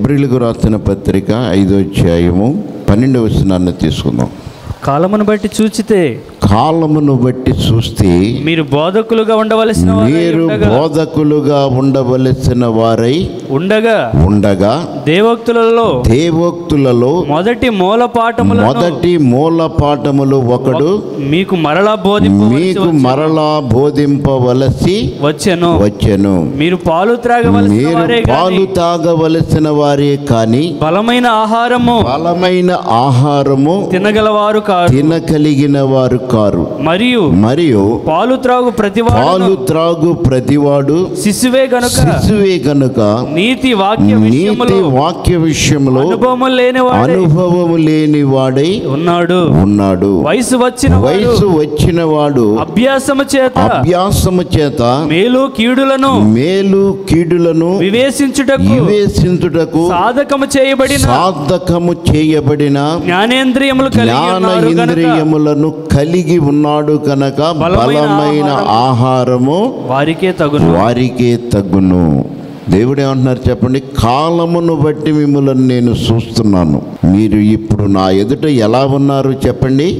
హెబ్రిలకు రాసిన పత్రిక ఐదో అధ్యాయము పన్నెండవ వచనాన్ని తీసుకుందాం కాలమును బట్టి చూచితే కాలమును బట్టి చూస్తే మీరు బోధకులుగా ఉండవలసిన వారై మీరు ఉండగా బోధకులుగా ఉండవలసిన వారై ఉండగా ఉండగా దేవోక్తులలో దేవోక్తులలో మొదటి మూల పాఠములను మొదటి మూల పాఠములు ఒకడు మీకు మరలా బోధింపు మీకు మరలా బోధింపవలసి వచ్చెను వచ్చెను మీరు పాలు త్రాగవలసిన మీరు వారే పాలు గాని తాగవలసిన వారే కాని బలమైన ఆహారము బలమైన ఆహారము తినగలవారు కాదు తినగలిగిన వారు కారు మరియు మరియు పాలు త్రాగు ప్రతివాడు పాలు త్రాగు ప్రతివాడు శిశువే గనుక శిశువే కనుక నీతి వాక్య నీతి విషయములు వాక్య విషయంలో అనుభవము లేనివాడే అనుభవము లేని వాడై ఉన్నాడు ఉన్నాడు వయసు వచ్చిన వాడు వయసు వచ్చిన వాడు అభ్యాసము చేత అభ్యాసము చేత మేలు కీడులను మేలు కీడులను వివేచించుటకు వివేచించుటకు సాధకము చేయబడిన సాధకము చేయబడిన జ్ఞానేంద్రియములు కలిగి జ్ఞాన ఉన్నారు గనుక ఇంద్రియములను కలిగి ఉన్నాడు కనుక బలమైన బలమైన ఆహారము వారికే తగును వారికే తగ్గును దేవుడు ఏమంటున్నారు చెప్పండి కాలమును బట్టి మిమ్మల్ని నేను చూస్తున్నాను మీరు ఇప్పుడు నా ఎదుట ఎలా ఉన్నారు చెప్పండి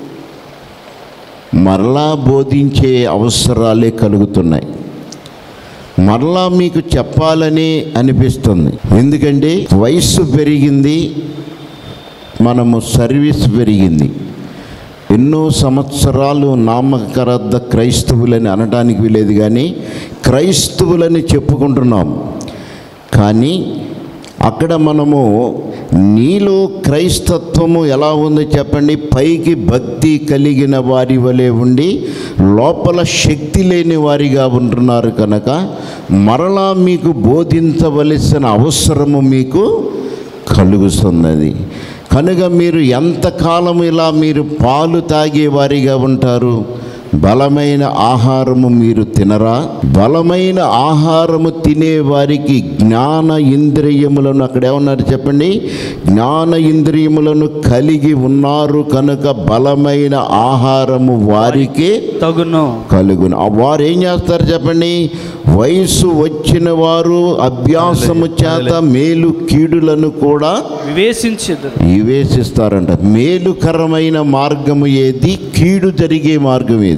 మరలా బోధించే అవసరాలే కలుగుతున్నాయి మరలా మీకు చెప్పాలని అనిపిస్తుంది ఎందుకంటే వయస్సు పెరిగింది మనము సర్వీస్ పెరిగింది ఎన్నో సంవత్సరాలు నామకరద్ద క్రైస్తవులని అనడానికి వీలేదు కానీ క్రైస్తవులని చెప్పుకుంటున్నాం కానీ అక్కడ మనము నీలో క్రైస్తత్వము ఎలా ఉందో చెప్పండి పైకి భక్తి కలిగిన వారి వలె ఉండి లోపల శక్తి లేని వారిగా ఉంటున్నారు కనుక మరలా మీకు బోధించవలసిన అవసరము మీకు కలుగుతున్నది కనుక మీరు ఎంతకాలం ఇలా మీరు పాలు తాగేవారిగా ఉంటారు బలమైన ఆహారము మీరు తినరా బలమైన ఆహారము తినే వారికి జ్ఞాన ఇంద్రియములను అక్కడ ఏమన్నారు చెప్పండి జ్ఞాన ఇంద్రియములను కలిగి ఉన్నారు కనుక బలమైన ఆహారము వారికే తగును కలుగును ఆ వారు ఏం చేస్తారు చెప్పండి వయసు వచ్చిన వారు అభ్యాసము చేత మేలు కీడులను కూడా వివేచించదు వివేచిస్తారంట మేలుకరమైన మార్గము ఏది కీడు జరిగే మార్గం ఏది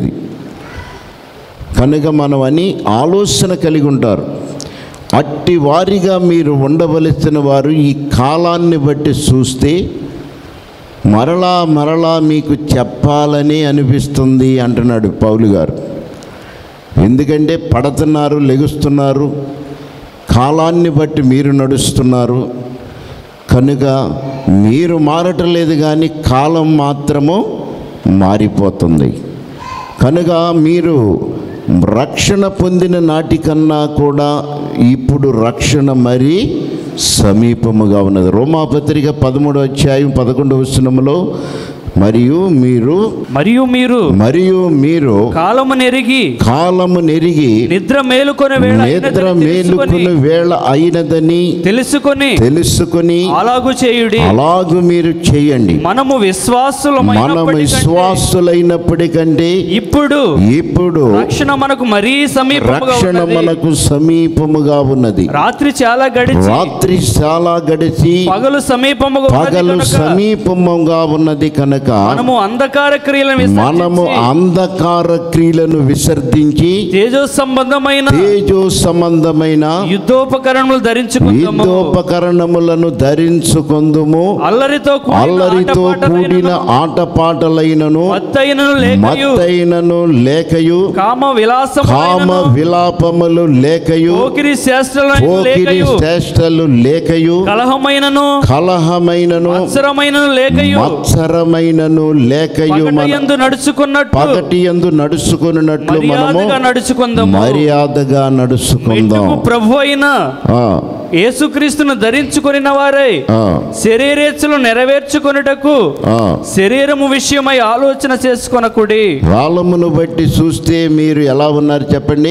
కనుక మనం అని ఆలోచన కలిగి ఉంటారు అట్టి వారిగా మీరు ఉండవలసిన వారు ఈ కాలాన్ని బట్టి చూస్తే మరలా మరలా మీకు చెప్పాలని అనిపిస్తుంది అంటున్నాడు పౌలు గారు ఎందుకంటే పడుతున్నారు లెగుస్తున్నారు కాలాన్ని బట్టి మీరు నడుస్తున్నారు కనుక మీరు మారటం లేదు కానీ కాలం మాత్రము మారిపోతుంది కనుక మీరు రక్షణ పొందిన నాటికన్నా కూడా ఇప్పుడు రక్షణ మరీ సమీపముగా ఉన్నది రోమాపత్రిక పదమూడవ అధ్యాయం పదకొండవ వచనములో మరియు మీరు మరియు మీరు మరియు మీరు కాలము నెరిగి కాలము నెరిగి నిద్ర మేలుకొని వేళ నిద్ర అయినదని మేలుకుని తెలుసుకొని- వేళ అయినదని తెలుసుకొని తెలుసుకుని అలాగు చేయుడి అలాగు మీరు చేయండి మనము మనం విశ్వాసులమైనప్పటికంటే విశ్వాసులైనప్పటికంటే ఇప్పుడు ఇప్పుడు రక్షణ మనకు మరీ సమీపముగా రక్షణ ఉన్నది. మనకు సమీపముగా ఉన్నది రాత్రి చాలా గడిచి రాత్రి చాలా గడిచి పగలు సమీపముగా ఉన్నది పగలు కనుక సమీపముగా ఉన్నది కనుక మనము అంధకార క్రియలను మనము విసర్జించి అంధకార క్రియలను విసర్జించి తేజో సంబంధమైన తేజో సంబంధమైన యుద్ధోపకరణములు ధరించుకుందాము యుద్ధోపకరణములను ధరించుకొందుము అల్లరితో కూడిన అల్లరితో కూడిన ఆటపాటలైనను, ఆటపాటలైనను మత్తయినను లేకయు మత్తైనను లేకయు కామ కామ విలాసములైనను విలాపములు లేకయు పోకిరి శాస్త్రములైన పోకిరి లేకయు శ్రేష్టలు లేకయు కలహమైనను కలహమైనను మత్సరమైనను లేకయు మత్సరమైనను లేకయు మన పగటయందు నడుచుకున్నట్టు పగటి యందు నడుచుకున్నట్లు మనము మర్యాదగా నడుచుకుందాము మర్యాదగా నడుచుకుందాం మెట్టుకు ప్రభు అయిన ఆ, యేసుక్రీస్తును ధరించుకొనిన వారై ఆ, శరీరేచ్ఛలు నెరవేర్చుకొనుటకు ఆ. శరీరము విషయమై ఆలోచన చేసుకొనకుడి కాలమును బట్టి చూస్తే మీరు ఎలా ఉన్నారు చెప్పండి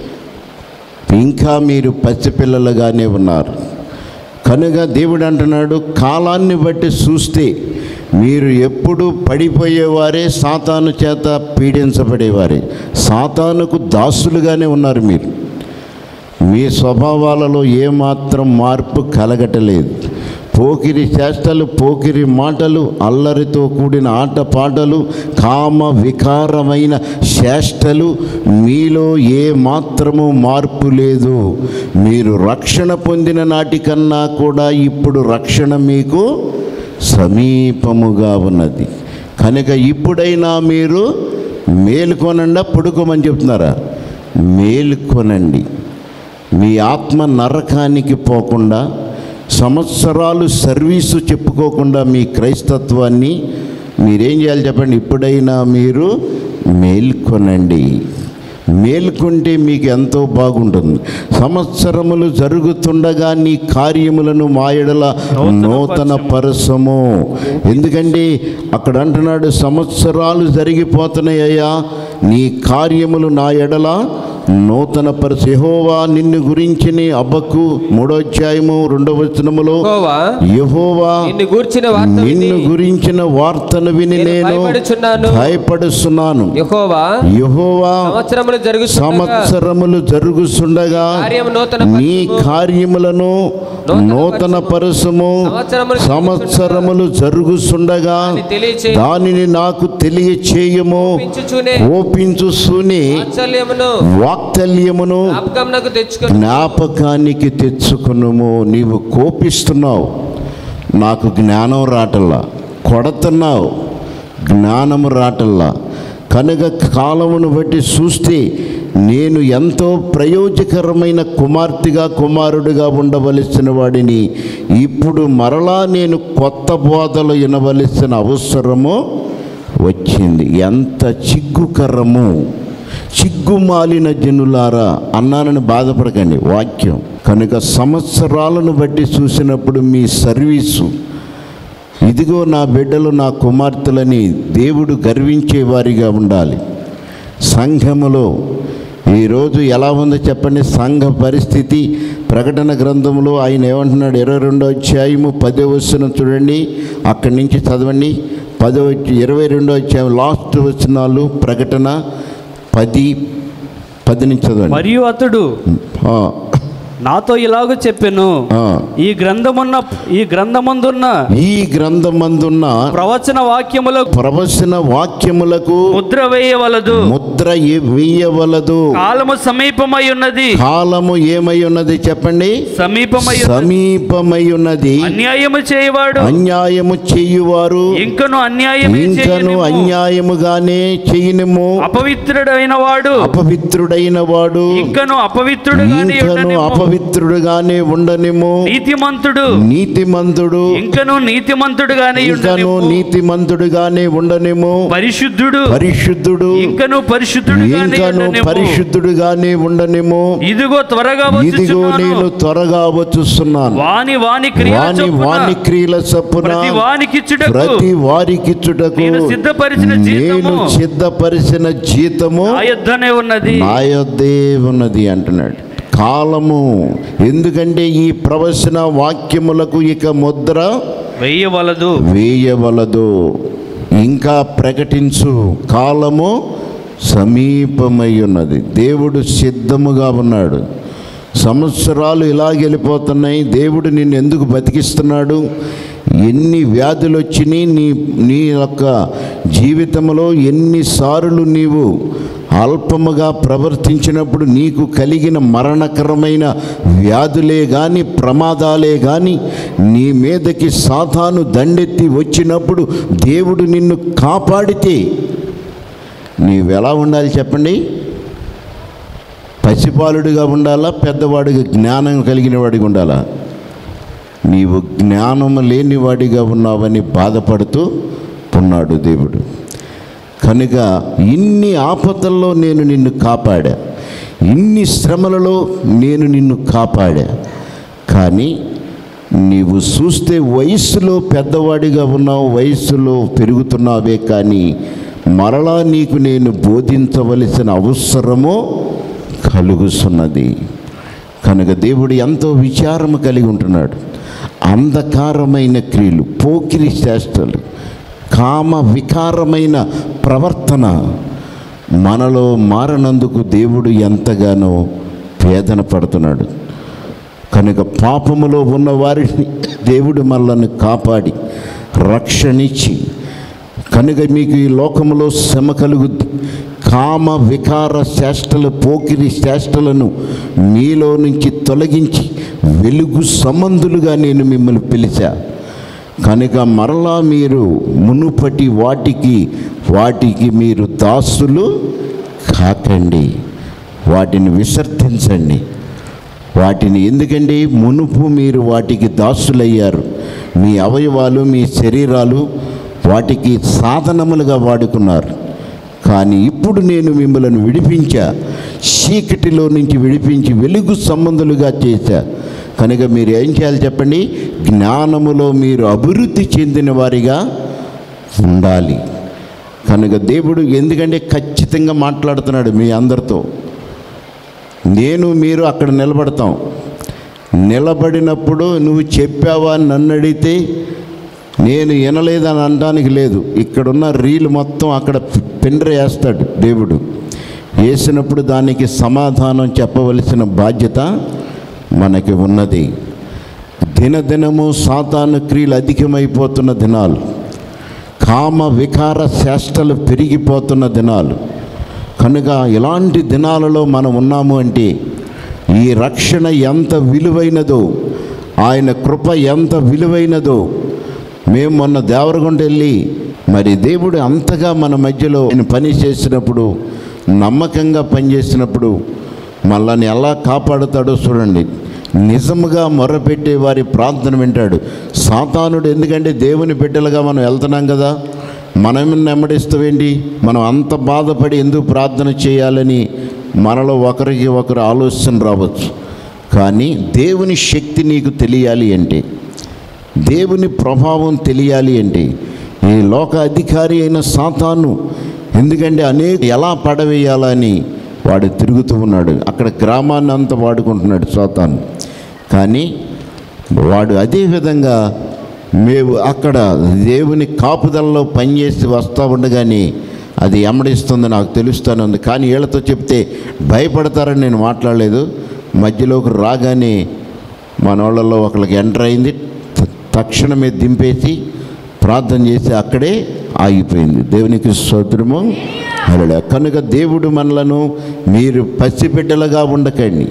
ఇంకా మీరు పసిపిల్లలుగానే ఉన్నారు కనుక దేవుడు అంటున్నాడు కాలాన్ని బట్టి చూస్తే మీరు ఎప్పుడు పడిపోయేవారే సాతాను చేత పీడించబడేవారే సాతానుకు దాసులుగానే ఉన్నారు మీరు మీ స్వభావాలలో ఏమాత్రం మార్పు కలగటలేదు పోకిరి చేష్టలు పోకిరి మాటలు అల్లరితో కూడిన ఆటపాటలు కామ వికారమైన చేష్టలు మీలో ఏ మాత్రము మార్పు లేదు మీరు రక్షణ పొందిన నాటికన్నా కూడా ఇప్పుడు రక్షణ మీకు సమీపముగా ఉన్నది కనుక ఇప్పుడైనా మీరు మేలుకొనండి పడుకోమని చెప్తున్నారా మేలుకొనండి మీ ఆత్మ నరకానికి పోకుండా సంవత్సరాలు సర్వీసు చెప్పుకోకుండా మీ క్రైస్తత్వాన్ని మీరేం చేయాలి చెప్పండి ఇప్పుడైనా మీరు మేల్కొనండి మేల్కొంటే మీకు ఎంతో బాగుంటుంది సంవత్సరములు జరుగుతుండగా నీ కార్యములను మాయడల నూతన పరసము ఎందుకంటే అక్కడ అంటున్నాడు సంవత్సరాలు జరిగిపోతున్నాయ్యా నీ కార్యములు నా ఎడల నూతన పరస యెహోవా నిన్ను గురించిన అబ్బకు మూడో అధ్యాయము రెండవ వచనములో యెహోవా యెహోవా నిన్ను గూర్చిన వార్త విని నిన్ను గురించిన వార్తను విని నేను నేను భయపడుచున్నాను. భయపడుస్తున్నాను యెహోవా యెహోవా సంవత్సరములు జరుగుతుండగా సంవత్సరములు జరుగుతుండగా కార్యము నూతన నీ కార్యములను నూతన పరసము సంవత్సరములు సంవత్సరములు జరుగుతుండగా అని తెలియచే దానిని నాకు తెలియచేయము పించుచూనే ఓపించుసుని వాత్సల్యమును వాక్తల్యమును జ్ఞాపకమునకు తెచ్చుకొని జ్ఞాపకానికి తెచ్చుకునుము నీవు కోపిస్తున్నావు నాకు జ్ఞానం రాటల్లా కొడుతున్నావు జ్ఞానము రాటల్లా కనుక కాలమును బట్టి చూస్తే నేను ఎంతో ప్రయోజకరమైన కుమార్తెగా కుమారుడిగా ఉండవలసిన వాడిని ఇప్పుడు మరలా నేను కొత్త బోధలు వినవలసిన అవసరము వచ్చింది ఎంత చిగ్గుకరము చిగ్గుమాలిన జనులారా అన్నానని బాధపడకండి వాక్యం కనుక సంవత్సరాలను బట్టి చూసినప్పుడు మీ సర్వీసు ఇదిగో నా బిడ్డలు నా కుమార్తెలని దేవుడు గర్వించే వారిగా ఉండాలి సంఘములో ఈరోజు ఎలా ఉందో చెప్పండి సంఘ పరిస్థితి ప్రకటన గ్రంథంలో ఆయన ఏమంటున్నాడు ఇరవై రెండో అధ్యాయము పదో వచనం చూడండి అక్కడి నుంచి చదవండి పదో ఇరవై రెండో అధ్యాయం లాస్ట్ వచనాలు ప్రకటన పది పది నుంచి చదవండి మరియు అతడు ఆ, నాతో ఇలాగ చెప్పెను ఆ. ఈ గ్రంథమున్న ఈ గ్రంథమందున్న ఈ గ్రంథమందున్న ప్రవచన వాక్యములకు ప్రవచన వాక్యములకు ముద్ర వేయవలదు ముద్ర ఏ- వేయవలదు కాలము సమీపమై ఉన్నది కాలము ఏమై ఉన్నది చెప్పండి సమీపమై ఉన్నది. సమీపమై ఉన్నది అన్యాయము చేయవాడు అన్యాయము చేయువారు ఇంకను అన్యాయమే ఇంకను చేయనిమ్ము. అన్యాయముగానే చేయనిము అపవిత్రుడైన వాడు అపవిత్రుడైన వాడు ఇంకను అపవిత్రుడుగానే ఇంకను ఉండనిమ్ము. అపవిత్రుడుగానే ఉండనిము నీతిమంతుడు నీతిమంతుడు ఇంకను నీతిమంతుడుగానే ఇంకను ఉండనిమ్ము. నీతిమంతుడుగానే ఉండనిము పరిశుద్ధుడు పరిశుద్ధుడు ఇంకను పరిశుద్ధుడుగానే ఇంకను ఉండనిమ్ము. పరిశుద్ధుడుగానే ఉండనిము ఇదిగో త్వరగా ఇదిగో వచ్చుచున్నాను నేను త్వరగా వచ్చుస్తున్నాను వాని వాని క్రియల వాని చొప్పున వాని క్రియల చొప్పున ప్రతి వానికిచ్చుటకు ప్రతి వారికిచ్చుటకు నేను సిద్ధపరిచిన నేను జీతము సిద్ధపరిచిన జీతము నా యొద్దనే ఉన్నది నా యొద్దే ఉన్నది అంటున్నాడు కాలము ఎందుకంటే ఈ ప్రవచన వాక్యములకు ఇక ముద్ర వేయవలదు వేయవలదు ఇంకా ప్రకటించు కాలము సమీపమై ఉన్నది దేవుడు సిద్ధముగా ఉన్నాడు సంవత్సరాలు ఇలాగ వెళ్ళిపోతున్నాయి దేవుడు నిన్ను ఎందుకు బతికిస్తున్నాడు ఎన్ని వ్యాధులు వచ్చినాయి నీ నీ యొక్క జీవితంలో ఎన్నిసార్లు నీవు అల్పముగా ప్రవర్తించినప్పుడు నీకు కలిగిన మరణకరమైన వ్యాధులే కానీ ప్రమాదాలే కానీ నీ మీదకి సాతాను దండెత్తి వచ్చినప్పుడు దేవుడు నిన్ను కాపాడితే నీవెలా ఉండాలి చెప్పండి పసిపాలుడిగా ఉండాలా పెద్దవాడిగా జ్ఞానం కలిగిన వాడిగా ఉండాలా నీవు జ్ఞానం లేనివాడిగా ఉన్నావని బాధపడుతూ ఉన్నాడు దేవుడు కనుక ఇన్ని ఆపదల్లో నేను నిన్ను కాపాడా ఇన్ని శ్రమలలో నేను నిన్ను కాపాడా కానీ నీవు చూస్తే వయస్సులో పెద్దవాడిగా ఉన్నావు వయస్సులో పెరుగుతున్నావే కానీ మరలా నీకు నేను బోధించవలసిన అవసరము కలుగుతున్నది కనుక దేవుడు ఎంతో విచారము కలిగి ఉంటున్నాడు అంధకారమైన క్రియలు పోకిరి చేష్టలు కామ వికారమైన ప్రవర్తన మనలో మారనందుకు దేవుడు ఎంతగానో వేదన పడుతున్నాడు కనుక పాపములో ఉన్న వారిని దేవుడు మనల్ని కాపాడి రక్షణిచ్చి కనుక మీకు ఈ లోకములో శ్రమ కలుగుద్ది కామ వికార చేష్టలు పోకిరి చేష్టలను మీలో నుంచి తొలగించి వెలుగు సంబంధులుగా నేను మిమ్మల్ని పిలిచా కనుక మరలా మీరు మునుపటి వాటికి వాటికి మీరు దాసులు కాకండి వాటిని విసర్జించండి వాటిని ఎందుకండి మునుపు మీరు వాటికి దాసులయ్యారు మీ అవయవాలు మీ శరీరాలు వాటికి సాధనములుగా వాడుకున్నారు కానీ ఇప్పుడు నేను మిమ్మల్ని విడిపించా చీకటిలో నుంచి విడిపించి వెలుగు సంబంధులుగా చేశా కనుక మీరు ఏం చేయాలి చెప్పండి జ్ఞానములో మీరు అభివృద్ధి చెందిన వారిగా ఉండాలి కనుక దేవుడు ఎందుకంటే ఖచ్చితంగా మాట్లాడుతున్నాడు మీ అందరితో నేను మీరు అక్కడ నిలబడతాం నిలబడినప్పుడు నువ్వు చెప్పావా అని నన్ను అడిగితే నేను వినలేదని అనడానికి లేదు ఇక్కడున్న రీలు మొత్తం అక్కడ పిండ్ర వేస్తాడు దేవుడు వేసినప్పుడు దానికి సమాధానం చెప్పవలసిన బాధ్యత మనకి ఉన్నది దినదినము సాతాను క్రియలు అధికమైపోతున్న దినాలు కామ వికార చేష్టలు పెరిగిపోతున్న దినాలు కనుక ఇలాంటి దినాలలో మనం ఉన్నాము అంటే ఈ రక్షణ ఎంత విలువైనదో ఆయన కృప ఎంత విలువైనదో మేము మొన్న దేవరగుంట వెళ్ళి మరి దేవుడు అంతగా మన మధ్యలో ఆయన పని చేసినప్పుడు నమ్మకంగా పనిచేసినప్పుడు మనల్ని ఎలా కాపాడుతాడో చూడండి నిజముగా మొర్రపెట్టే వారి ప్రార్థన వింటాడు సాతానుడు ఎందుకంటే దేవుని బిడ్డలుగా మనం వెళ్తున్నాం కదా మనం నెమ్మడిస్తావేంటి మనం అంత బాధపడి ఎందుకు ప్రార్థన చేయాలని మనలో ఒకరికి ఒకరు ఆలోచన రావచ్చు కానీ దేవుని శక్తి నీకు తెలియాలి అంటే దేవుని ప్రభావం తెలియాలి అంటే ఈ లోక అధికారి అయిన సాతాను ఎందుకంటే అనేక ఎలా పడవేయాలని వాడు తిరుగుతూ ఉన్నాడు అక్కడ గ్రామాన్ని అంతా వాడుకుంటున్నాడు సాతాను కానీ వాడు అదే విధంగా మేము అక్కడ దేవుని కాపుదలలో పనిచేసి వస్తూ ఉండగానే అది ఎమ్మడిస్తుంది నాకు తెలుస్తాను ఉంది కానీ వీళ్ళతో చెప్తే భయపడతారని నేను మాట్లాడలేదు మధ్యలోకి రాగానే మన వాళ్ళలో ఒకళ్ళకి ఎంటర్ అయింది త- తక్షణమే దింపేసి ప్రార్థన చేసి అక్కడే ఆగిపోయింది దేవునికి స్తోత్రము అలా కనుక దేవుడు మనలను మీరు పసిబిడ్డలుగా ఉండకండి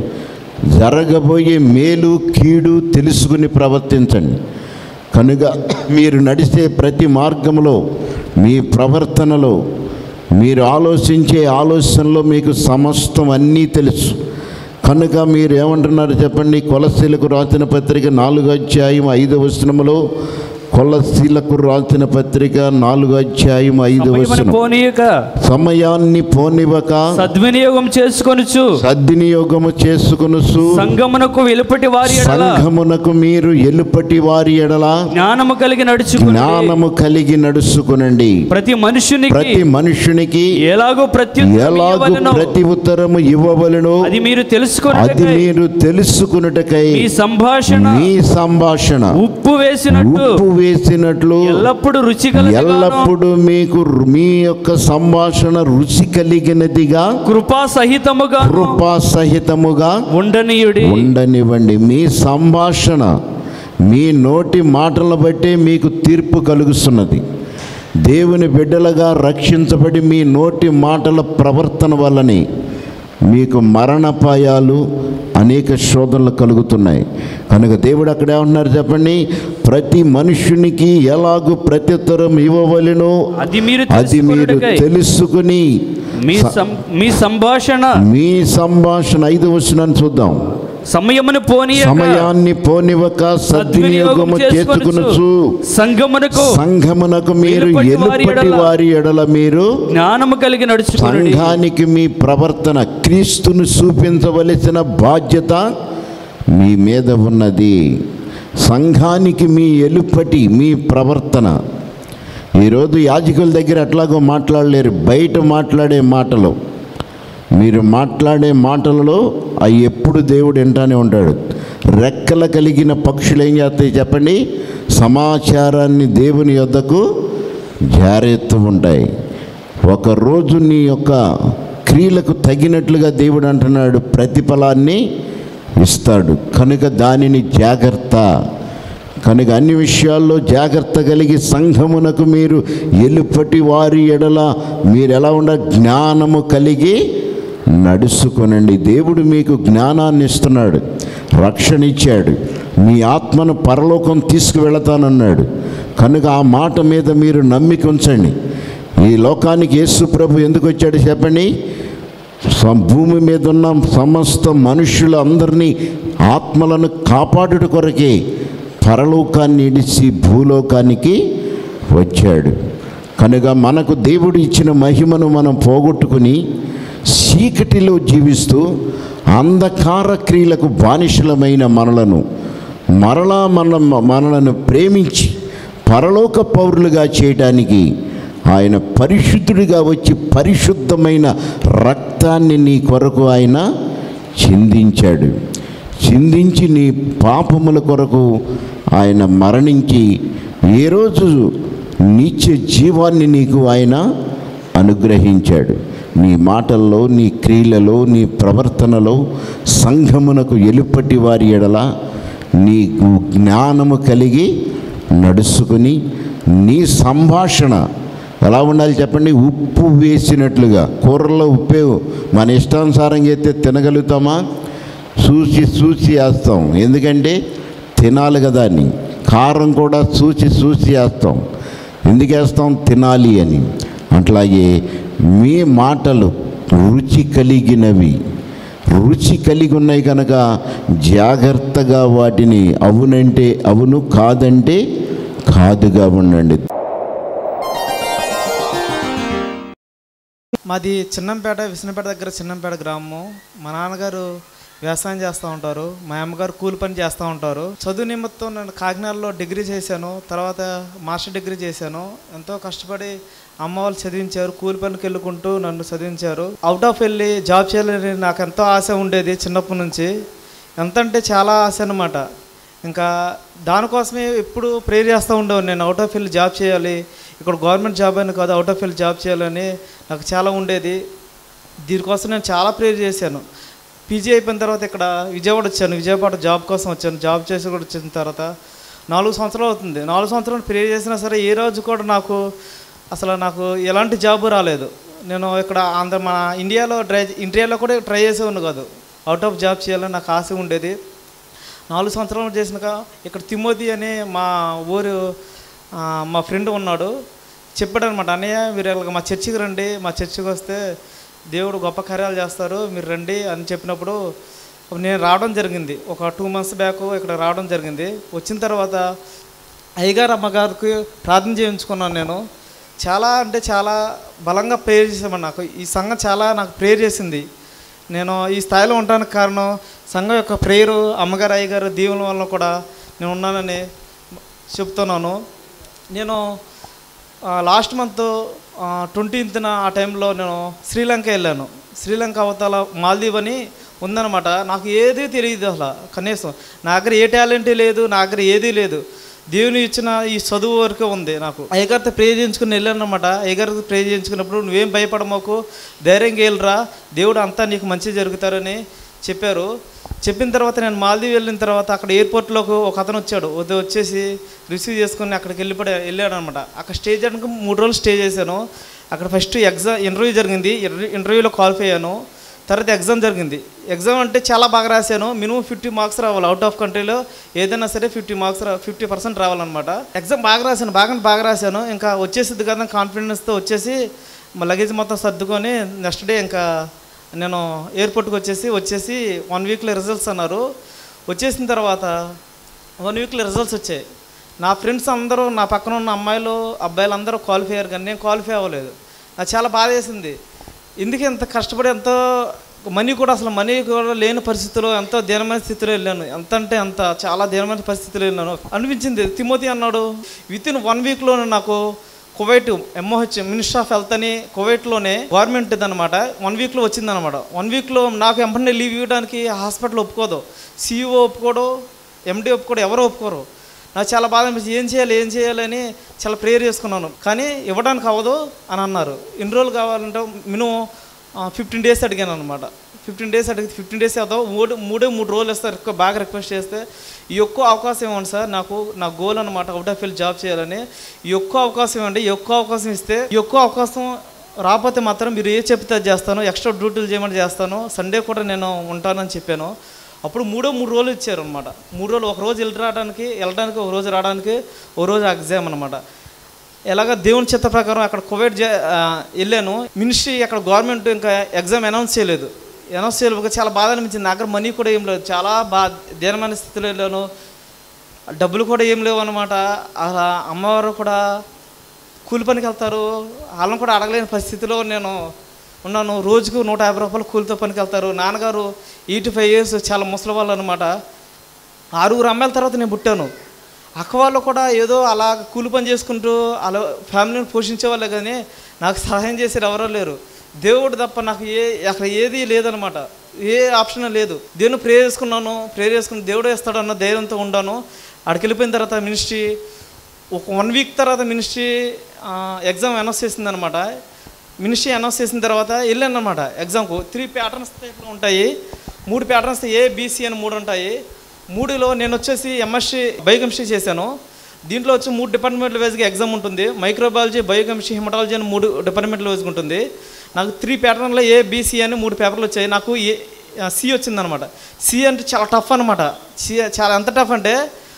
జరగబోయే మేలు కీడు తెలుసుకుని ప్రవర్తించండి కనుక మీరు నడిచే ప్రతి మార్గంలో మీ ప్రవర్తనలో మీరు ఆలోచించే ఆలోచనలో మీకు సమస్తం అన్నీ తెలుసు కనుక మీరు ఏమంటున్నారు చెప్పండి కొలసీలకు రాసిన పత్రిక నాలుగు అధ్యాయం ఐదు వచనములో కొలసీలకు రాసిన పత్రిక నాలుగు అధ్యాయం ఐదు సమయమును వచనం పోనీయక సమయాన్ని పోనివ్వక సద్వినియోగం చేసుకొనుచు సద్వినియోగము చేసుకొనుసు సంగమునకు వెలుపటి వారి ఎడల సంఘమునకు మీరు ఎలుపటి వారి ఎడల జ్ఞానము కలిగి నడుచుకుని జ్ఞానము కలిగి నడుచుకునండి ప్రతి మనుషునికి ప్రతి మనుషునికి ఎలాగో ప్రతి ఎలాగు ప్రతి ఉత్తరము ఇవ్వవలను అది మీరు అది తెలుసుకుని మీరు తెలుసుకున్నటకై మీ సంభాషణ మీ సంభాషణ ఉప్పు వేసినట్టు ఉప్పు వేసినట్లు ఎల్లప్పుడు రుచి ఎల్లప్పుడూ మీకు మీ యొక్క సంభాషణ రుచి కలిగినదిగా కృపా సహితముగా కృపా సహితముగా ఉండనీయుడి ఉండనివ్వండి మీ సంభాషణ మీ నోటి మాటలను బట్టే మీకు తీర్పు కలుగుతున్నది దేవుని బిడ్డలుగా రక్షించబడి మీ నోటి మాటల ప్రవర్తన వల్లనే మీకు మరణపాయాలు అనేక శోధనలు కలుగుతున్నాయి కనుక దేవుడు అక్కడ ఏమంటున్నారు చెప్పండి ప్రతి మనుషునికి ఎలాగూ ప్రత్యుత్తరం ఇవ్వవలెనో అది మీరు అది మీరు తెలుసుకొనుటకై తెలుసుకుని మీ సం- మీ సంభాషణ మీ సంభాషణ ఐదు వచనాన్ని చూద్దాం సమయమును పోనీయక సమయాన్ని పోనివ్వక సద్వినియోగము చేసుకునొచ్చు సంగమునకు సంఘమునకు మీరు వెలుపటి వారి ఎలుపటి ఎడల వారి ఎడల మీరు జ్ఞానము కలిగి నడుచుకుని సంఘానికి మీ ప్రవర్తన క్రీస్తును చూపించవలసిన బాధ్యత మీ మీద ఉన్నది సంఘానికి మీ ఎలుపటి మీ ప్రవర్తన ఈరోజు యాజకుల దగ్గర ఎట్లాగో మాట్లాడలేరు బయట మాట్లాడే మాటలు మీరు మాట్లాడే మాటలలో అవి ఎప్పుడు దేవుడు వింటానే ఉంటాడు రెక్కల కలిగిన పక్షులు ఏం చేస్తాయి చెప్పండి సమాచారాన్ని దేవుని యొద్దకు జారెత్తు ఉంటాయి ఒకరోజు నీ యొక్క క్రియలకు తగినట్లుగా దేవుడు అంటున్నాడు ప్రతిఫలాన్ని ఇస్తాడు కనుక దానిని జాగ్రత్త కనుక అన్ని విషయాల్లో జాగ్రత్త కలిగి సంఘమునకు మీరు ఎలుపటి వారి ఎడల మీరు ఎలా ఉండ జ్ఞానము కలిగి నడుచుకొనండి దేవుడు మీకు జ్ఞానాన్ని ఇస్తున్నాడు రక్షణ ఇచ్చాడు మీ ఆత్మను పరలోకం తీసుకువెళతానన్నాడు కనుక ఆ మాట మీద మీరు నమ్మిక ఉంచండి ఈ లోకానికి యేసు ప్రభు ఎందుకు వచ్చాడు చెప్పండి స- భూమి మీద ఉన్న సమస్త మనుషులు అందరినీ ఆత్మలను కాపాడుట కొరకే పరలోకాన్ని ఇడిచి భూలోకానికి వచ్చాడు కనుక మనకు దేవుడు ఇచ్చిన మహిమను మనం పోగొట్టుకుని చీకటిలో జీవిస్తూ అంధకార క్రియలకు బానిసలమైన మనలను మరలా మన మనలను ప్రేమించి పరలోక పౌరులుగా చేయడానికి ఆయన పరిశుద్ధుడిగా వచ్చి పరిశుద్ధమైన రక్తాన్ని నీ కొరకు ఆయన చిందించాడు చిందించి నీ పాపముల కొరకు ఆయన మరణించి ఏ రోజు నిత్య జీవాన్ని నీకు ఆయన అనుగ్రహించాడు నీ మాటల్లో నీ క్రియలలో నీ ప్రవర్తనలో సంఘమునకు ఎలుపటి వారి ఎడల నీకు జ్ఞానము కలిగి నడుచుకుని నీ సంభాషణ ఎలా ఉండాలి చెప్పండి ఉప్పు వేసినట్లుగా కూరల్లో ఉప్పే మన ఇష్టానుసారంగా అయితే తినగలుగుతామా చూసి చూసి వేస్తాం ఎందుకంటే తినాలి కదా అని కారం కూడా చూసి చూసి వేస్తాం ఎందుకు వేస్తాం తినాలి అని అట్లాగే మీ మాటలు రుచి కలిగినవి రుచి కలిగి ఉన్నాయి కనుక జాగ్రత్తగా వాటిని అవునంటే అవును కాదంటే కాదుగా ఉండండి మాది చిన్నంపేట విష్ణుపేట దగ్గర చిన్నంపేట గ్రామం మా నాన్నగారు వ్యవసాయం చేస్తూ ఉంటారు మా అమ్మగారు కూలి పని చేస్తూ ఉంటారు చదువు నిమిత్తం నేను కాకినాడలో డిగ్రీ చేశాను తర్వాత మాస్టర్ డిగ్రీ చేశాను ఎంతో కష్టపడి అమ్మ వాళ్ళు చదివించారు కూలి పనికి వెళ్ళుకుంటూ నన్ను చదివించారు అవుట్ ఆఫ్ వెళ్ళి జాబ్ చేయాలని నాకు ఎంతో ఆశ ఉండేది చిన్నప్పటి నుంచి ఎంత అంటే చాలా ఆశ అనమాట ఇంకా దానికోసమే ఎప్పుడు ప్రేర్ చేస్తూ ఉండేవాడిని నేను అవుట్ ఆఫ్ ఫీల్డ్ జాబ్ చేయాలి ఇక్కడ గవర్నమెంట్ జాబ్ అని కాదు అవుట్ ఆఫ్ ఫీల్డ్ జాబ్ చేయాలని నాకు చాలా ఉండేది దీనికోసం నేను చాలా ప్రేర్ చేశాను పీజీ అయిపోయిన తర్వాత ఇక్కడ విజయవాడ వచ్చాను విజయవాడ జాబ్ కోసం వచ్చాను జాబ్ చేసి కూడా వచ్చిన తర్వాత నాలుగు సంవత్సరాలు అవుతుంది నాలుగు సంవత్సరాలు ప్రేర్ చేసినా సరే ఏ రోజు కూడా నాకు అసలు నాకు ఎలాంటి జాబ్ రాలేదు నేను ఇక్కడ ఆంధ్ర మన ఇండియాలో ట్రై ఇండియాలో కూడా ట్రై చేసేవాడిని కాదు అవుట్ ఆఫ్ జాబ్ చేయాలని నాకు ఆశ ఉండేది నాలుగు సంవత్సరాలు చేసినాక ఇక్కడ తిమోతి అనే మా ఊరు ఆ, మా ఫ్రెండ్ ఉన్నాడు చెప్పాడు అనమాట అన్నయ్య మీరు ఇలాగ మా చర్చికి రండి మా చర్చికి వస్తే దేవుడు గొప్ప కార్యాలు చేస్తారు మీరు రండి అని చెప్పినప్పుడు నేను రావడం జరిగింది ఒక టూ మంత్స్ బ్యాక్ ఇక్కడ రావడం జరిగింది వచ్చిన తర్వాత అయ్యగారు అమ్మగారికి ప్రార్థన చేయించుకున్నాను నేను చాలా అంటే చాలా బలంగా ప్రేయర్ చేసామని నాకు ఈ సంఘం చాలా నాకు ప్రేయర్ చేసింది నేను ఈ స్థాయిలో ఉండడానికి కారణం సంఘం యొక్క ప్రేయరు అమ్మగారు అయ్యగారు దీవుల వల్ల కూడా నేను ఉన్నానని చెప్తున్నాను నేను లాస్ట్ మంత్ ట్వంటీన్త్న ఆ టైంలో నేను శ్రీలంక వెళ్ళాను శ్రీలంక అవతల మాల్దీవ్ అని ఉందన్నమాట నాకు ఏదీ తెలియదు అసలు కనీసం నా దగ్గర ఏ టాలెంట్ లేదు నా దగ్గర ఏదీ లేదు దేవుని ఇచ్చిన ఈ చదువు వరకే ఉంది నాకు అయ్యగారితో ప్రే చేయించుకుని వెళ్ళాను అనమాట అయ్యగారితో ప్రే చేయించుకున్నప్పుడు నువ్వేం భయపడమాకు ధైర్యంగా వెళ్ళరా దేవుడు అంతా నీకు మంచి జరుగుతారని చెప్పారు చెప్పిన తర్వాత నేను మాల్దీవ్ వెళ్ళిన తర్వాత అక్కడ ఎయిర్పోర్ట్లోకి ఒక అతను వచ్చాడు వద్ద వచ్చేసి రిసీవ్ చేసుకుని అక్కడికి వెళ్ళిపడి వెళ్ళాడు అనమాట అక్కడ స్టే చేయడానికి మూడు రోజులు స్టే చేశాను అక్కడ ఫస్ట్ ఎగ్జామ్ ఇంటర్వ్యూ జరిగింది ఇంటర్వ్యూ- ఇంటర్వ్యూలో క్వాలిఫై అయ్యాను తర్వాత ఎగ్జామ్ జరిగింది ఎగ్జామ్ అంటే చాలా బాగా రాశాను మినిమం ఫిఫ్టీ మార్క్స్ రావాలి అవుట్ ఆఫ్ కంట్రీలో ఏదైనా సరే ఫిఫ్టీ మార్క్స్ రా ఫిఫ్టీ పర్సెంట్ రావాలన్నమాట ఎగ్జామ్ బాగా రాశాను బాగా బాగా రాశాను ఇంకా వచ్చేసిద్ది కదా కాన్ఫిడెన్స్తో వచ్చేసి మా లగేజ్ మొత్తం సర్దుకొని నెక్స్ట్ డే ఇంకా నేను ఎయిర్పోర్ట్కి వచ్చేసి వచ్చేసి వన్ వీక్లో రిజల్ట్స్ అన్నారు వచ్చేసిన తర్వాత వన్ వీక్లో రిజల్ట్స్ వచ్చాయి నా ఫ్రెండ్స్ అందరూ నా పక్కన ఉన్న అమ్మాయిలు అబ్బాయిలు అందరూ క్వాలిఫై అయ్యారు కానీ నేను క్వాలిఫై అవ్వలేదు నాకు చాలా బాధ వేసింది ఎందుకు ఎంత కష్టపడి ఎంతో మనీ కూడా అసలు మనీ కూడా లేని పరిస్థితిలో ఎంతో దీనమైన స్థితిలో వెళ్ళాను ఎంత అంటే అంత చాలా దీనమైన పరిస్థితిలో వెళ్ళాను అనిపించింది తిమోతి అన్నాడు విత్ ఇన్ వన్ వీక్లోనే నాకు Kuwait MOH minister of health అని కువైట్లోనే గవర్నమెంట్ అనమాట వన్ వీక్లో వచ్చిందనమాట వన్ వీక్లో నాకు వెంటనే లీవ్ ఇవ్వడానికి హాస్పిటల్ ఒప్పుకోదు సీఈఓ ఒప్పుకోడు ఎండి ఒప్పుకోడు ఎవరు ఒప్పుకోరు నాకు చాలా బాధ అనిపించింది ఏం చేయాలి ఏం చేయాలి అని చాలా ప్రేయర్ చేసుకున్నాను కానీ ఇవ్వడానికి అవ్వదు అని అన్నారు ఎన్ని రోజులు కావాలంటే మినిమం ఫిఫ్టీన్ డేస్ అడిగాను అనమాట ఫిఫ్టీన్ డేస్ అడిగితే ఫిఫ్టీన్ డేస్ అవుతావు మూడు మూడే మూడు రోజులు ఇస్తారు ఎక్కువ బాగా రిక్వెస్ట్ చేస్తే ఈ ఒక్క అవకాశం ఇవ్వండి సార్ నాకు నా గోల్ అనమాట అవుట్ ఆఫ్ ఫీల్డ్ జాబ్ చేయాలని ఈ ఒక్క అవకాశం ఇవ్వండి ఈ ఒక్క అవకాశం ఇస్తే ఈ ఒక్క అవకాశం రాకపోతే మాత్రం మీరు ఏ చెప్తే అది చేస్తాను ఎక్స్ట్రా డ్యూటీలు చేయమని చేస్తాను సండే కూడా నేను ఉంటానని చెప్పాను అప్పుడు మూడో మూడు రోజులు ఇచ్చారు అనమాట మూడు రోజులు ఒక రోజు వెళ్ళి రావడానికి వెళ్ళడానికి ఒక రోజు రావడానికి ఒక రోజు ఎగ్జామ్ అనమాట ఎలాగ దేవుని చిత్త ప్రకారం అక్కడ కోవిడ్ జే ఆ, వెళ్ళాను మినిస్ట్రీ అక్కడ గవర్నమెంట్ ఇంకా ఎగ్జామ్ అనౌన్స్ చేయలేదు అనౌన్స్ చేయలేదు చాలా బాధ అనిపించింది నా దగ్గర మనీ కూడా ఏం లేదు చాలా బా దీనమైన స్థితిలో వెళ్ళాను డబ్బులు కూడా ఏం లేవు అనమాట అలా అమ్మవారు కూడా కూలి పనికి వెళ్తారు వాళ్ళని కూడా అడగలేని పరిస్థితిలో నేను ఉన్నాను రోజుకు నూట యాభై రూపాయలు కూలితో పనికి వెళ్తారు నాన్నగారు ఎయిటీ ఫైవ్ ఇయర్స్ చాలా ముసలి వాళ్ళు అనమాట ఆరుగురు అమ్మాయిల తర్వాత నేను పుట్టాను అక్క వాళ్ళు కూడా ఏదో అలా కూలి పని చేసుకుంటూ అలా ఫ్యామిలీని పోషించే వాళ్ళే కానీ నాకు సహాయం చేసేది ఎవరో లేరు దేవుడు తప్ప నాకు ఏ అక్కడ ఏది లేదనమాట ఏ ఆప్షన్ లేదు దేవుని ప్రేర్ చేసుకున్నాను ప్రేర్ చేసుకుని దేవుడే ఇస్తాడు అన్న ధైర్యంతో ఉండాను అక్కడికి వెళ్ళిపోయిన తర్వాత మినిస్ట్రీ ఒక వన్ వీక్ తర్వాత మినిస్ట్రీ ఎగ్జామ్ అనౌన్స్ చేసింది అనమాట మినిస్ట్రీ అనౌన్స్ చేసిన తర్వాత వెళ్ళాను అనమాట ఎగ్జామ్కు త్రీ ప్యాటర్న్స్ టైప్లో ఉంటాయి మూడు ప్యాటర్న్స్ ఏ బీసీ అని మూడు ఉంటాయి మూడులో నేను వచ్చేసి ఎంఎస్సీ బయోకెమిస్ట్రీ చేశాను దీంట్లో వచ్చి మూడు డిపార్ట్మెంట్ల వైజ్గా ఎగ్జామ్ ఉంటుంది మైక్రోబయాలజీ బయోకెమిస్ట్రీ హిమటాలజీ అని మూడు డిపార్ట్మెంట్ల వైజ్గా ఉంటుంది నాకు త్రీ ప్యాటర్న్లో ఏ బీసీ అని మూడు పేపర్లు వచ్చాయి నాకు ఏ సి వచ్చిందనమాట సి అంటే చాలా టఫ్ అనమాట సి చాలా ఎంత టఫ్ అంటే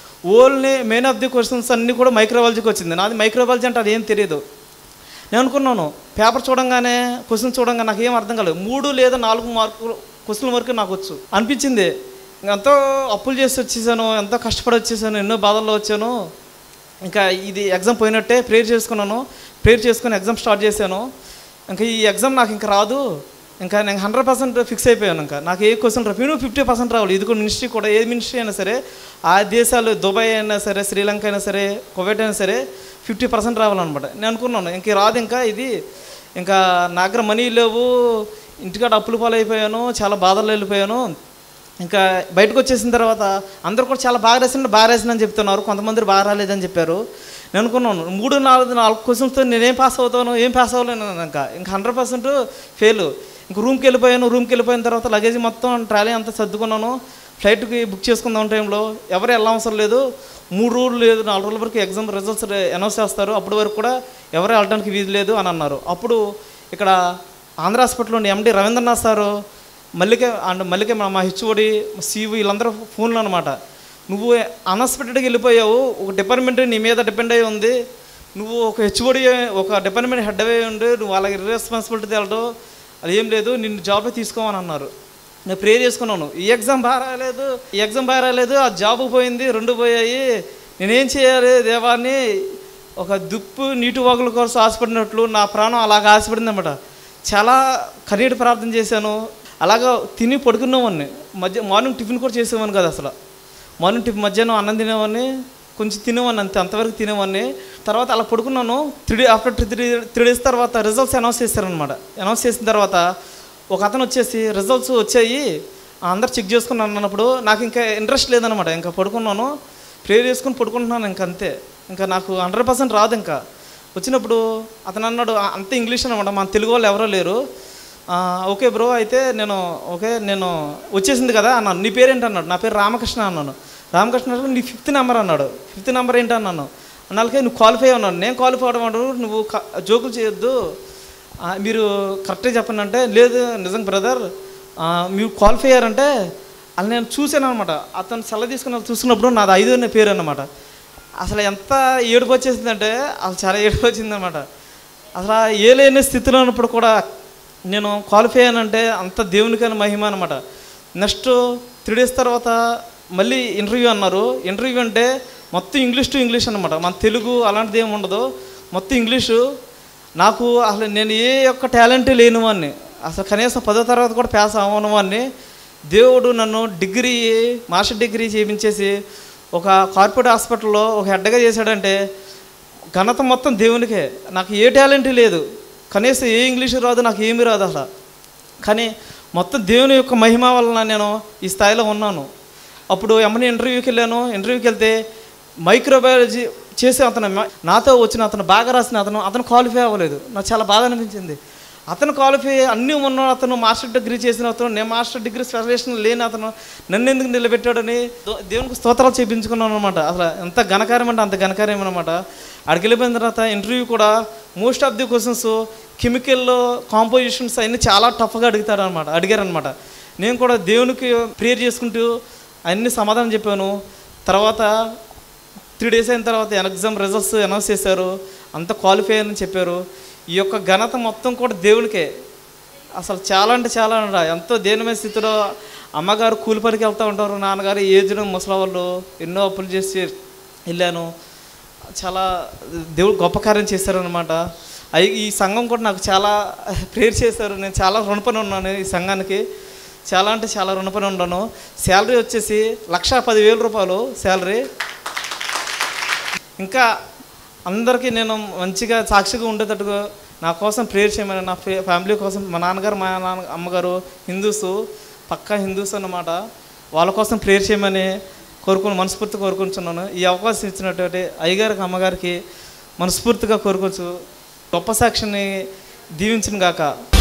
only main of the questions అన్నీ కూడా మైక్రోబయాలజీకి వచ్చింది నాది మైక్రోబయాలజీ అంటే అది ఏం తెలియదు నేను అనుకున్నాను పేపర్ చూడంగానే క్వశ్చన్ చూడంగానే నాకు ఏం అర్థం కాలేదు మూడు లేదా నాలుగు మార్కులు క్వశ్చన్ వరకు నాకు వచ్చు అనిపించింది ఎంతో అప్పులు చేసి వచ్చేసాను ఎంతో కష్టపడి వచ్చేసాను ఎన్నో బాధల్లో వచ్చాను ఇంకా ఇది ఎగ్జామ్ పోయినట్టే ప్రేయర్ చేసుకున్నాను ప్రేయర్ చేసుకుని ఎగ్జామ్ స్టార్ట్ చేశాను ఇంకా ఈ ఎగ్జామ్ నాకు ఇంకా రాదు ఇంకా నేను హండ్రెడ్ పర్సెంట్ ఫిక్స్ అయిపోయాను ఇంకా నాకు ఏ క్వశ్చన్ రావు నేను ఫిఫ్టీ పర్సెంట్ రావాలి ఇది కూడా మినిస్ట్రీ కూడా ఏ మినిస్ట్రీ అయినా సరే ఆ దేశాలు దుబాయ్ అయినా సరే శ్రీలంక అయినా సరే కువైట్ అయినా సరే ఫిఫ్టీ పర్సెంట్ రావాలన్నమాట నేను అనుకున్నాను ఇంక రాదు ఇంకా ఇది ఇంకా నా దగ్గర మనీ లేవు ఇంటికాడ అప్పులు పాలైపోయాను చాలా బాధలు వెళ్ళిపోయాను ఇంకా బయటకు వచ్చేసిన తర్వాత అందరూ కూడా చాలా బాగా రాసిన బాగా రాసిన చెప్తున్నారు కొంతమంది బాగా రాలేదని చెప్పారు నేను అనుకున్నాను మూడు నాలుగు నాలుగు క్వశ్చన్స్తో నేనేం పాస్ అవుతాను ఏం పాస్ అవ్వలేను ఇంకా ఇంకా హండ్రెడ్ పర్సెంట్ ఫెయిల్ ఇంక రూమ్కి వెళ్ళిపోయాను రూమ్కి వెళ్ళిపోయిన తర్వాత లగేజ్ మొత్తం ట్రాలీ అంతా సర్దుకున్నాను ఫ్లైట్కి బుక్ చేసుకుందాం టైంలో ఎవరు వెళ్ళవసరం లేదు మూడు రోజులు లేదు నాలుగు రోజుల వరకు ఎగ్జామ్ రిజల్ట్స్ అనౌన్స్ చేస్తారు అప్పటి వరకు కూడా ఎవరు వెళ్ళడానికి వీలు లేదు అని అన్నారు అప్పుడు ఇక్కడ ఆంధ్ర హాస్పిటల్లో MD Ravindranath sir Mallika and Mallika మా మా హెచ్ఓడి సీవు వీళ్ళందరూ ఫోన్లు అనమాట నువ్వు అన్ఎక్స్పెక్టెడ్గా వెళ్ళిపోయావు ఒక డిపార్ట్మెంట్ నీ మీద డిపెండ్ అయి ఉంది నువ్వు ఒక హెచ్ఓడి ఒక డిపార్ట్మెంట్ హెడ్ అయి ఉండి నువ్వు వాళ్ళకి రెస్పాన్సిబిలిటీ తేలడం అది ఏం లేదు నిన్ను జాబ్లో తీసుకోమని అన్నారు నేను ప్రేర్ చేసుకున్నాను ఈ ఎగ్జామ్ బాగా రాలేదు ఈ ఎగ్జామ్ బాగా రాలేదు ఆ జాబ్ పోయింది రెండు పోయాయి నేనేం చేయాలి దేవాన్ని ఒక దుప్పు నీటి వాగుల కోసం ఆశపడినట్లు నా ప్రాణం అలాగ ఆశపడింది అనమాట చాలా కన్నీటి ప్రార్థన చేశాను అలాగా తిని పడుకునేవాడిని మధ్య మార్నింగ్ టిఫిన్ కూడా చేసేవాడిని కదా అసలు మార్నింగ్ టిఫిన్ మధ్యాహ్నం అన్నం తినేవాడిని కొంచెం తినేవాడిని అంతే అంతవరకు తినేవాడిని తర్వాత అలా పడుకున్నాను three after three three days తర్వాత రిజల్ట్స్ అనౌన్స్ చేశారనమాట అనౌన్స్ చేసిన తర్వాత ఒక అతను వచ్చేసి రిజల్ట్స్ వచ్చాయి అందరు చెక్ చేసుకున్నాను అన్నప్పుడు నాకు ఇంకా ఇంట్రెస్ట్ లేదనమాట ఇంకా పడుకున్నాను ప్రేయర్ చేసుకుని పడుకుంటున్నాను ఇంకా అంతే ఇంకా నాకు హండ్రెడ్ పర్సెంట్ రాదు ఇంకా వచ్చినప్పుడు అతను అన్నాడు "ఆ, అంత ఇంగ్లీష్ అనమాట మన తెలుగు వాళ్ళు ఎవరో లేరు "ఆ, ఓకే బ్రో అయితే నేను ఓకే నేను వచ్చేసింది కదా అన్నాను నీ పేరేంటి అన్నాడు నా పేరు రామకృష్ణ అన్నాను రామకృష్ణ అన్నాడు, నీ ఫిఫ్త్ నెంబర్ అన్నాడు ఫిఫ్త్ నెంబర్ ఏంటి అన్నాను అన్నాళ్ళకే నువ్వు క్వాలిఫై అన్నాడు నేను క్వాలిఫై అవడం అన్నాడు నువ్వు క- జోకులు చేయొద్దు ఆ, మీరు కరెక్ట్గా చెప్పండి అంటే లేదు నిజం బ్రదర్ మీరు క్వాలిఫై అయ్యారంటే అది నేను చూశాను అనమాట అతను సెల తీసుకుని అలా చూసుకున్నప్పుడు నాది ఐదో అనే పేరు అనమాట అసలు ఎంత ఏడుపు వచ్చేసిందంటే అసలు చాలా ఏడుపు వచ్చిందనమాట అసలు ఆ ఏ లేని స్థితిలో ఉన్నప్పుడు కూడా నేను క్వాలిఫై అయ్యానంటే అంత దేవునికైన మహిమ అనమాట నెక్స్ట్ త్రీ డేస్ తర్వాత మళ్ళీ ఇంటర్వ్యూ అన్నారు ఇంటర్వ్యూ అంటే మొత్తం ఇంగ్లీష్ టు ఇంగ్లీష్ అనమాట మన తెలుగు అలాంటిది ఏమి ఉండదు మొత్తం ఇంగ్లీషు నాకు అసలు నేను ఏ ఒక్క టాలెంట్ లేనివాడిని అసలు కనీసం పదో తరగతి కూడా పాస్ అవ్వనివాడిని దేవుడు నన్ను డిగ్రీ మాస్టర్ డిగ్రీ చేయించేసి ఒక కార్పొరేట్ హాస్పిటల్లో ఒక హెడ్గా చేశాడంటే ఘనత మొత్తం దేవునికే నాకు ఏ టాలెంట్ లేదు కనీసం ఏ ఇంగ్లీష్ రాదు నాకు ఏమీ రాదు అసలు కానీ మొత్తం దేవుని యొక్క మహిమ వలన నేను ఈ స్థాయిలో ఉన్నాను అప్పుడు ఎమ్మని ఇంటర్వ్యూకి వెళ్ళాను ఇంటర్వ్యూకి వెళ్తే మైక్రోబయాలజీ చేసే అతను మ- నాతో వచ్చిన అతను బాగా రాసిన అతను అతను క్వాలిఫై అవ్వలేదు నాకు చాలా బాధ అనిపించింది అతను క్వాలిఫై అన్నీ ఉన్న అతను మాస్టర్ డిగ్రీ చేసిన అతను నేను మాస్టర్ డిగ్రీ స్పెషలైజేషన్ లేని అతను నన్ను ఎందుకు నిలబెట్టాడని దో- దేవునికి స్తోత్రాలు చేయించుకున్నాను అనమాట అసలు ఎంత ఘనకార్యం అంటే అంత ఘనకార్యం అనమాట అక్కడికి వెళ్ళిపోయిన తర్వాత ఇంటర్వ్యూ కూడా most of the questions chemical compositions అన్నీ చాలా టఫ్గా అడుగుతాడు అనమాట అడిగారనమాట నేను కూడా దేవునికి ప్రేయర్ చేసుకుంటూ అన్ని సమాధానం చెప్పాను తర్వాత త్రీ డేస్ అయిన తర్వాత ఎగ్జామ్ రిజల్ట్స్ అనౌన్స్ చేశారు అంత క్వాలిఫై అని చెప్పారు ఈ యొక్క ఘనత మొత్తం కూడా దేవునికే అసలు చాలా అంటే చాలా అంట ఎంతో దేనిమైన స్థితిలో అమ్మగారు కూలి పనికి వెళ్తూ ఉంటారు నాన్నగారు ఏజ్డ్ ముసలి వాళ్ళు ఎన్నో అప్పులు చేసి వెళ్ళాను చాలా దేవుడు గొప్ప కార్యం చేశారనమాట అయి ఈ సంఘం కూడా నాకు చాలా ప్రేర్ చేశారు నేను చాలా రుణపడి ఉన్నాను ఈ సంఘానికి చాలా అంటే చాలా రుణపడి ఉన్నాను శాలరీ వచ్చేసి లక్ష పదివేల రూపాయలు శాలరీ ఇంకా అందరికీ నేను మంచిగా సాక్షిగా ఉండేటట్టుగా నా కోసం ప్రేయర్ చేయమని నా ఫే- ఫ్యామిలీ కోసం మా నాన్నగారు మా నాన్న అమ్మగారు హిందూస్ పక్కా హిందూస్ అన్నమాట వాళ్ళ కోసం ప్రేయర్ చేయమని కోరుకుని మనస్ఫూర్తిగా కోరుకుంటున్నాను ఈ అవకాశం ఇచ్చినటువంటి అయ్యగారికి అమ్మగారికి మనస్ఫూర్తిగా కోరుకోవచ్చు గొప్ప సాక్షిని దీవించిన గాక